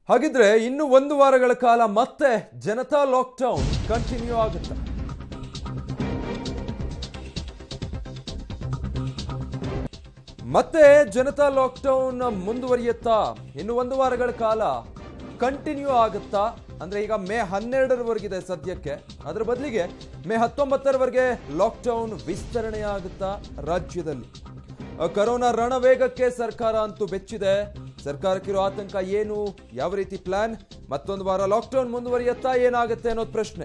ಹಾಗಿದ್ರೆ ಇನ್ನು ಒಂದು ವಾರಗಳ ಕಾಲ ಮತ್ತೆ ಜನತಾ ಲಾಕ್ಡೌನ್ ಕಂಟಿನ್ಯೂ ಆಗುತ್ತೆ ಮತ್ತೆ ಜನತಾ ಲಾಕ್ಡೌನ್ ಮುಂದುವರಿಯುತ್ತಾ ಇನ್ನು ಒಂದು ವಾರಗಳ ಕಾಲ ಕಂಟಿನ್ಯೂ ಆಗುತ್ತಾ ಅಂದ್ರೆ ಈಗ ಮೇ ಹನ್ನೆರಡರವರೆಗಿದೆ ಸದ್ಯಕ್ಕೆ ಅದರ ಬದಲಿಗೆ ಮೇ ಹತ್ತೊಂಬತ್ತರವರೆಗೆ ಲಾಕ್ಡೌನ್ ವಿಸ್ತರಣೆ ಆಗುತ್ತಾ ರಾಜ್ಯದಲ್ಲಿ ಅ, ಕರೋನಾ ರಣವೇಗಕ್ಕೆ ಸರ್ಕಾರ ಅಂತೂ ಬೆಚ್ಚಿದೆ ಸರ್ಕಾರಕ್ಕಿರೋ ಆತಂಕ ಏನು ಯಾವ ರೀತಿ ಪ್ಲಾನ್ ಮತ್ತೊಂದು ವಾರ ಲಾಕ್ಡೌನ್ ಮುಂದುವರಿಯುತ್ತಾ ಏನಾಗುತ್ತೆ ಅನ್ನೋದು ಪ್ರಶ್ನೆ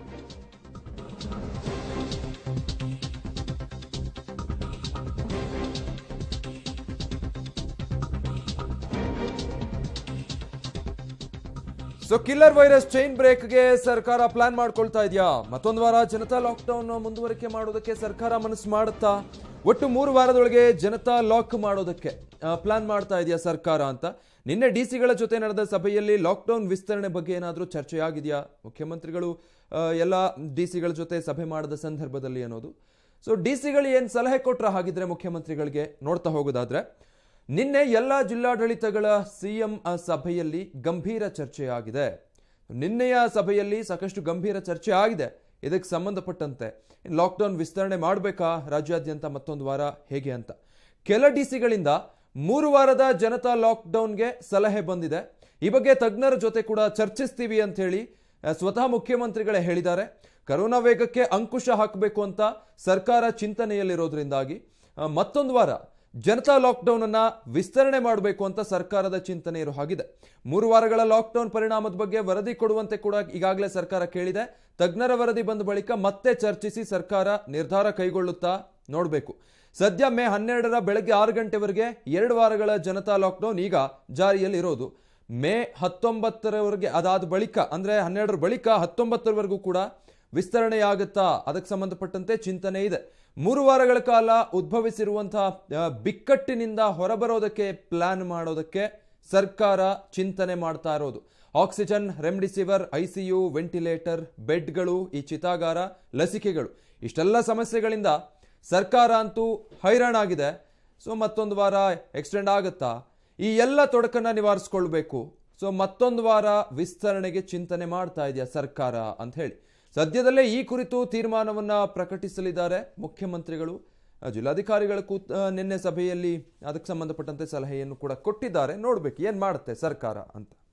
ಸೊ ಕಿಲ್ಲರ್ ವೈರಸ್ ಚೈನ್ ಬ್ರೇಕ್ಗೆ ಸರ್ಕಾರ ಪ್ಲಾನ್ ಮಾಡ್ಕೊಳ್ತಾ ಇದೆಯಾ ಮತ್ತೊಂದು ವಾರ ಜನತಾ ಲಾಕ್ಡೌನ್ ಮುಂದುವರಿಕೆ ಮಾಡೋದಕ್ಕೆ ಸರ್ಕಾರ ಮನಸ್ಸು ಮಾಡುತ್ತಾ ಒಟ್ಟು ಮೂರು ವಾರದೊಳಗೆ ಜನತಾ ಲಾಕ್ ಮಾಡೋದಕ್ಕೆ ಪ್ಲಾನ್ ಮಾಡ್ತಾ ಇದೆಯಾ ಸರ್ಕಾರ ಅಂತ ನಿನ್ನೆ ಡಿ ಸಿಗಳ ಜೊತೆ ನಡೆದ ಸಭೆಯಲ್ಲಿ ಲಾಕ್ಡೌನ್ ವಿಸ್ತರಣೆ ಬಗ್ಗೆ ಏನಾದರೂ ಚರ್ಚೆ ಆಗಿದೆಯಾ ಮುಖ್ಯಮಂತ್ರಿಗಳು ಆ, ಎಲ್ಲ ಡಿ ಸಿಗಳ ಜೊತೆ ಸಭೆ ಮಾಡಿದ ಸಂದರ್ಭದಲ್ಲಿ ಅನ್ನೋದು ಸೊ ಡಿ ಸಿಗಳು ಏನು ಸಲಹೆ ಕೊಟ್ರ ಹಾಗಿದ್ರೆ ಮುಖ್ಯಮಂತ್ರಿಗಳಿಗೆ ನೋಡ್ತಾ ಹೋಗೋದಾದ್ರೆ ನಿನ್ನೆ ಎಲ್ಲ ಜಿಲ್ಲಾಡಳಿತಗಳ ಸಿಎಂ ಸಭೆಯಲ್ಲಿ ಗಂಭೀರ ಚರ್ಚೆ ಆಗಿದೆ ನಿನ್ನೆಯ ಸಭೆಯಲ್ಲಿ ಸಾಕಷ್ಟು ಗಂಭೀರ ಚರ್ಚೆ ಆಗಿದೆ ಇದಕ್ಕೆ ಸಂಬಂಧಪಟ್ಟಂತೆ ಲಾಕ್ಡೌನ್ ವಿಸ್ತರಣೆ ಮಾಡಬೇಕಾ ರಾಜ್ಯಾದ್ಯಂತ ಮತ್ತೊಂದು ವಾರ ಹೇಗೆ ಅಂತ ಕೆಲ ಡಿ ಸಿಗಳಿಂದ ಮೂರು ವಾರದ ಜನತಾ ಲಾಕ್ಡೌನ್ಗೆ ಸಲಹೆ ಬಂದಿದೆ ಈ ಬಗ್ಗೆ ತಜ್ಞರ ಜೊತೆ ಕೂಡ ಚರ್ಚಿಸ್ತೀವಿ ಅಂತ ಹೇಳಿ ಆ, ಸ್ವತಃ ಮುಖ್ಯಮಂತ್ರಿಗಳೇ ಹೇಳಿದ್ದಾರೆ ಕರೋನಾ ವೇಗಕ್ಕೆ ಅಂಕುಶ ಹಾಕಬೇಕು ಅಂತ ಸರ್ಕಾರ ಚಿಂತನೆಯಲ್ಲಿರೋದ್ರಿಂದಾಗಿ ಆ, ಮತ್ತೊಂದು ವಾರ ಜನತಾ ಲಾಕ್ಡೌನ್ ಅನ್ನ ವಿಸ್ತರಣೆ ಮಾಡಬೇಕು ಅಂತ ಸರ್ಕಾರದ ಚಿಂತನೆ ಇರೋ ಹಾಗಿದೆ ಮೂರು ವಾರಗಳ ಲಾಕ್ಡೌನ್ ಪರಿಣಾಮದ ಬಗ್ಗೆ ವರದಿ ಕೊಡುವಂತೆ ಕೂಡ ಈಗಾಗಲೇ ಸರ್ಕಾರ ಕೇಳಿದೆ ತಜ್ಞರ ವರದಿ ಬಂದ ಬಳಿಕ ಮತ್ತೆ ಚರ್ಚಿಸಿ ಸರ್ಕಾರ ನಿರ್ಧಾರ ಕೈಗೊಳ್ಳುತ್ತಾ ನೋಡಬೇಕು ಸದ್ಯ ಮೇ ಹನ್ನೆರಡರ ಬೆಳಗ್ಗೆ ಆರು ಗಂಟೆವರೆಗೆ ಎರಡು ವಾರಗಳ ಜನತಾ ಲಾಕ್ಡೌನ್ ಈಗ ಜಾರಿಯಲ್ಲಿ ಇರೋದು ಮೇ ಹತ್ತೊಂಬತ್ತರವರೆಗೆ ಅದಾದ ಬಳಿಕ ಅಂದ್ರೆ ಹನ್ನೆರಡರ ಬಳಿಕ ಹತ್ತೊಂಬತ್ತರವರೆಗೂ ಕೂಡ ವಿಸ್ತರಣೆಯಾಗುತ್ತಾ ಅದಕ್ಕೆ ಸಂಬಂಧಪಟ್ಟಂತೆ ಚಿಂತನೆ ಇದೆ ಮೂರು ವಾರಗಳ ಕಾಲ ಉದ್ಭವಿಸಿರುವಂತಹ ಆ, ಬಿಕ್ಕಟ್ಟಿನಿಂದ ಹೊರಬರೋದಕ್ಕೆ ಪ್ಲಾನ್ ಮಾಡೋದಕ್ಕೆ ಸರ್ಕಾರ ಚಿಂತನೆ ಮಾಡ್ತಾ ಇರೋದು ಆಕ್ಸಿಜನ್ ರೆಮ್ಡಿಸಿವಿರ್ ಐಸಿಯು ವೆಂಟಿಲೇಟರ್ ಬೆಡ್ಗಳು ಈ ಚಿತಾಗಾರ ಲಸಿಕೆಗಳು ಇಷ್ಟೆಲ್ಲ ಸಮಸ್ಯೆಗಳಿಂದ ಸರ್ಕಾರ ಅಂತೂ ಹೈರಾಣಾಗಿದೆ ಸೊ ಮತ್ತೊಂದು ವಾರ ಎಕ್ಸ್ಟೆಂಡ್ ಆಗುತ್ತಾ ಈ ಎಲ್ಲ ತೊಡಕನ್ನ ನಿವಾರಿಸ್ಕೊಳ್ಬೇಕು ಸೊ ಮತ್ತೊಂದು ವಾರ ವಿಸ್ತರಣೆಗೆ ಚಿಂತನೆ ಮಾಡ್ತಾ ಇದೆಯಾ ಸರ್ಕಾರ ಅಂತ ಹೇಳಿ ಸದ್ಯದಲ್ಲೇ ಈ ಕುರಿತು ತೀರ್ಮಾನವನ್ನ ಪ್ರಕಟಿಸಲಿದ್ದಾರೆ ಮುಖ್ಯಮಂತ್ರಿಗಳು ಆ, ಜಿಲ್ಲಾಧಿಕಾರಿಗಳ ಕೂತ್ ಆ, ನಿನ್ನೆ ಸಭೆಯಲ್ಲಿ ಅದಕ್ಕೆ ಸಂಬಂಧಪಟ್ಟಂತೆ ಸಲಹೆಯನ್ನು ಕೂಡ ಕೊಟ್ಟಿದ್ದಾರೆ ನೋಡ್ಬೇಕು ಏನ್ ಮಾಡುತ್ತೆ ಸರ್ಕಾರ ಅಂತ